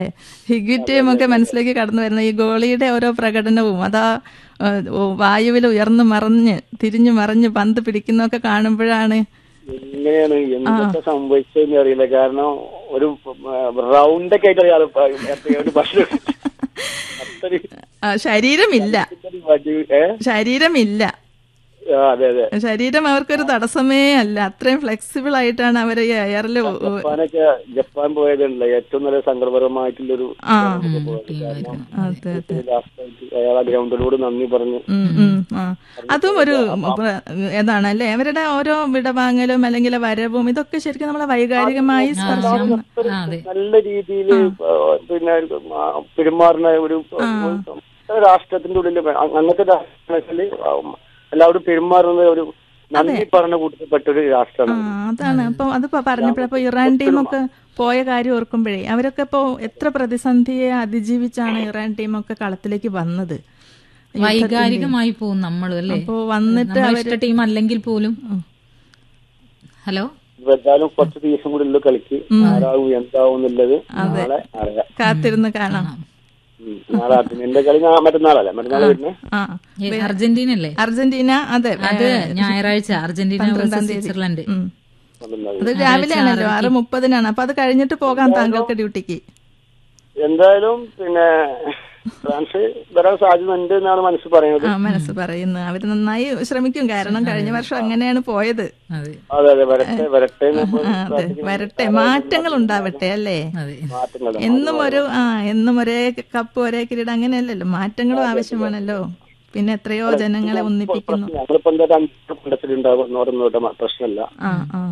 ഹിഗ്വിറ്റിയും ഒക്കെ മനസ്സിലേക്ക് കടന്നു വരുന്ന ഈ ഗോളിയുടെ ഓരോ പ്രകടനവും അതാ വായുവിൽ ഉയർന്നു മറഞ്ഞ് തിരിഞ്ഞു മറിഞ്ഞ് പന്ത് പിടിക്കുന്നൊക്കെ കാണുമ്പോഴാണ് എങ്ങനെയാണ് എന്തൊക്കെ സംഭവിച്ചതെന്ന് അറിയില്ല കാരണം ഒരു റൗണ്ട് ഒക്കെ ആയിട്ട് അറിയാതെ ഒരു ഭക്ഷണം അത്രയും ആ, ശരീരമില്ല ഏ ശരീരമില്ല ആ, അതെ അതെ ശരീരം അവർക്കൊരു തടസ്സമേ അല്ല അത്രയും ഫ്ലെക്സിബിൾ ആയിട്ടാണ് അവർ ഈ എയറിൽ ജപ്പാനൊക്കെ ജപ്പാൻ പോയതുണ്ട് ഏറ്റവും നല്ല സങ്കടപരമായിട്ടുള്ളൊരു ആ കാരണം അതെ അതെ ലാസ്റ്റായിട്ട് അയാൾ ആ ഗ്രൗണ്ടിലൂടെ നന്ദി പറഞ്ഞു ഉം, ഉം, ആ. അതും ഒരു പ്ര- ഏതാണ് അല്ലേ അവരുടെ ഓരോ വിടവാങ്ങലും അല്ലെങ്കിൽ വരവും ഇതൊക്കെ ശരിക്കും നമ്മളെ വൈകാരികമായി സ്പർശിക്കുന്ന ആ, അതെ നല്ല രീതിയിൽ പിന്നെ ആ, പെരുമാറുന്ന ഒരു ഒരു രാഷ്ട്രത്തിന്റെ ഉള്ളിൽ അ- അങ്ങനത്തെ രാഷ്ട്രത്തില് എല്ലാവരും പെരുമാറുന്ന ഒരു നന്ദി പറഞ്ഞ കൂട്ടത്തിൽപ്പെട്ട ഒരു ആ രാഷ്ട്രമാണ് അതാണ് അപ്പൊ അത് പറഞ്ഞപ്പോഴപ്പോ ഇറാൻ ടീമൊക്കെ പോയ കാര്യം ഓർക്കുമ്പോഴേ അവരൊക്കെ ഇപ്പോ എത്ര പ്രതിസന്ധിയെ അതിജീവിച്ചാണ് ഇറാൻ ടീമൊക്കെ കളത്തിലേക്ക് വന്നത് വൈകാരികമായി പോകും നമ്മളും അല്ലേ അപ്പോ വന്നിട്ട് നമ്മളെ ഇഷ്ട ടീം അല്ലെങ്കിൽ പോലും ഹലോ ഇപ്പൊ എന്തായാലും കുറച്ച് ദിവസം കൂടി ഉള്ളു കളിക്ക് ആരാകും എന്താവും എന്നുള്ളത് നാളെ അറിയാം കാത്തിരുന്ന് കാണാം ഉം. നാളെ അർജന്റീനന്റെ കളി നാ- മറ്റന്നാളല്ലേ മറ്റന്നാൾ വരുന്നേ ആ ഏ, അർജന്റീന അല്ലേ അർജന്റീന അതെ അത് ഞായറാഴ്ച അർജന്റീന വേഴ്സസ് സ്വിറ്റ്സർലൻഡ് ഉം. പന്ത്രണ്ടാം അത് രാവിലെ ആണല്ലോ ആറ് മുപ്പതിനാണ് അപ്പൊ അത് കഴിഞ്ഞിട്ട് പോകാം താങ്കൾക്ക് ഡ്യൂട്ടിക്ക് എന്തായാലും പിന്നെ ഫ്രാൻസ് വരാൻ സാധ്യത ഉണ്ട് എന്നാണ് മനസ്സ് പറയുന്നത് ആ മനസ്സ് പറയുന്നു അവര് നന്നായി ശ്രമിക്കും കാരണം കഴിഞ്ഞ വർഷം അങ്ങനെയാണ് പോയത് അതെ അതെ അതെ വരട്ടെ വരട്ടെ എന്ന് നമ്മൾ ആ, അതെ വരട്ടെ മാറ്റങ്ങൾ ഉണ്ടാവട്ടെ അല്ലേ അതെ മാറ്റങ്ങൾ എന്നും ഒരു ആ എന്നും ഒരേ കപ്പ് ഒരേ കിരീടം അങ്ങനെയല്ലല്ലോ മാറ്റങ്ങളും ആവശ്യമാണല്ലോ പിന്നെ എത്രയോ ജനങ്ങളെ ഒന്നിപ്പിക്കുന്നു ഞങ്ങളിപ്പോ എന്തായാലും അഞ്ച് കൊണ്ടത്തിലുണ്ടാവും നോടുന്നോട്ടെ പ്രശ്നമല്ല ആ ആ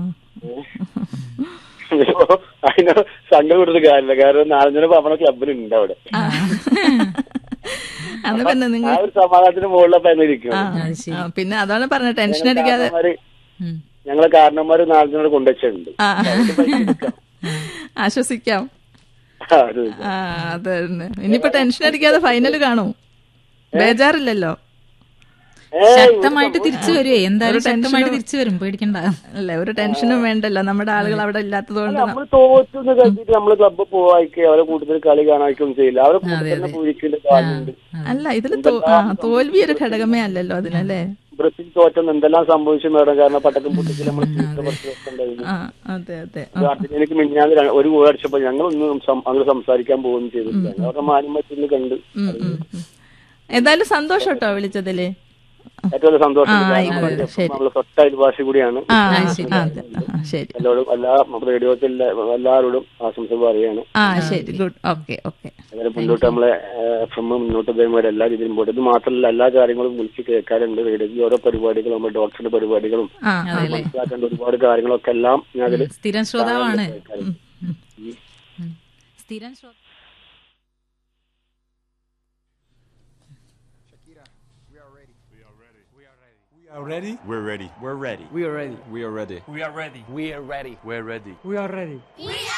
ഇപ്പൊ അതിന് സംഘം കൊടുത്ത് കാര്യമില്ല കാരണം നാലഞ്ചര നമ്മുടെ ക്ലബിലുണ്ട് അവിടെ ആ. അത് പിന്നെ ആ നിങ്ങൾ ഒരു സമാധാനത്തിന് മുകളിലപ്പോ ഇരിക്കും ആ, ആ, പിന്നെ അതാണ് പറഞ്ഞത് ടെൻഷൻ അടിക്കാതെ കാരണന്മാര് ഉം. ഞങ്ങളെ കാരണന്മാര് നാലഞ്ചനോട് കൊണ്ടുവച്ചിട്ടുണ്ട് ആ ആശ്വസിക്കാം ആ അത് തന്നെ ഇനിയിപ്പോ ടെൻഷൻ അടിക്കാതെ ഫൈനൽ കാണൂ ബേജാറില്ലല്ലോ ശക്തമായിട്ട് തിരിച്ചു വരുവേ എന്തായാലും ശക്തമായിട്ട് തിരിച്ചു വരും പേടിക്കണ്ട അല്ലേ ഒരു ടെൻഷനും വേണ്ടല്ലോ നമ്മുടെ ആളുകൾ അവിടെ ഇല്ലാത്തത് കൊണ്ട് നമ്മൾ തോറ്റു എന്ന് കരുതിയിട്ട് നമ്മള് ക്ലബ്ബ് പോവായിക്കോ അവരെ കൂടുതൽ കളി കാണായിക്കൊന്നും ചെയ്യില്ല അവരെ കൂടുതൽ തന്നെ പൂരിക്കേണ്ട കാര്യമുണ്ട് അല്ല ഇതിൽ തോൽവി ഒരു ഘടകമേ അല്ലല്ലോ അതിനല്ലേ ബ്രസീൽ തോറ്റെന്ന് എന്തെല്ലാം സംഭവിച്ചു മേഡം കാരണം പട്ടക്കം പൊട്ടിക്കൽ നമ്മൾ കുറച്ച് ദിവസം ഉണ്ടായിരുന്നു ആ അതെ അതെ ഇത് അർജന്റീനക്ക് മിഞ്ഞാന്ന് ര- ഒരു ഗോൾ അടിച്ചപ്പോ ഞങ്ങളൊന്നും സം- അങ്ങനെ സംസാരിക്കാൻ പോകുന്നു ചെയ്തിട്ടില്ല അവരുടെ മാന്യമത്തിൽ കണ്ട് ഉം, ഉം, ഉം. ഏതായാലും സന്തോഷം കേട്ടോ വിളിച്ചതില് ഏറ്റവും വലിയ സന്തോഷം ആ, ആയിക്കോട്ടെ, ശരി. നമ്മള് തൊട്ട അയൽവാസി കൂടിയാണ് ആ ആ, അതെ ആ, ശരി എല്ലാവരും എല്ലാ നമ്മുടെ റേഡിയോത്തിൽ എല്ലാവരോടും ആശംസകൾ പറയാണ് ആ ശരി ഗുഡ് ഓക്കെ ഓക്കെ അതുപോലെ മുന്നോട്ട് നമ്മളെ എഫ് എം മുന്നോട്ട് ഇതേമാതിരി എല്ലാ രീതിയിലും പോയിട്ട് ഇത് മാത്രമല്ല എല്ലാ കാര്യങ്ങളും വിളിച്ച് കേൾക്കാറുണ്ട് റേഡിയോയിൽ ഓരോ പരിപാടികളും നമ്മുടെ ഡോക്ടറുടെ പരിപാടികളും ആ ആ, മനസ്സിലാക്കേണ്ട ഒരുപാട് കാര്യങ്ങളൊക്കെ എല്ലാം ഞാൻ അതിൽ സ്ഥിരം ശ്രോതാവാണ് ഉം. ഉം. സ്ഥിരം ശ്രോതാ We are ready. We're ready. We're ready. We are ready. We are ready. We are ready. We are ready. We're ready. We are ready. We are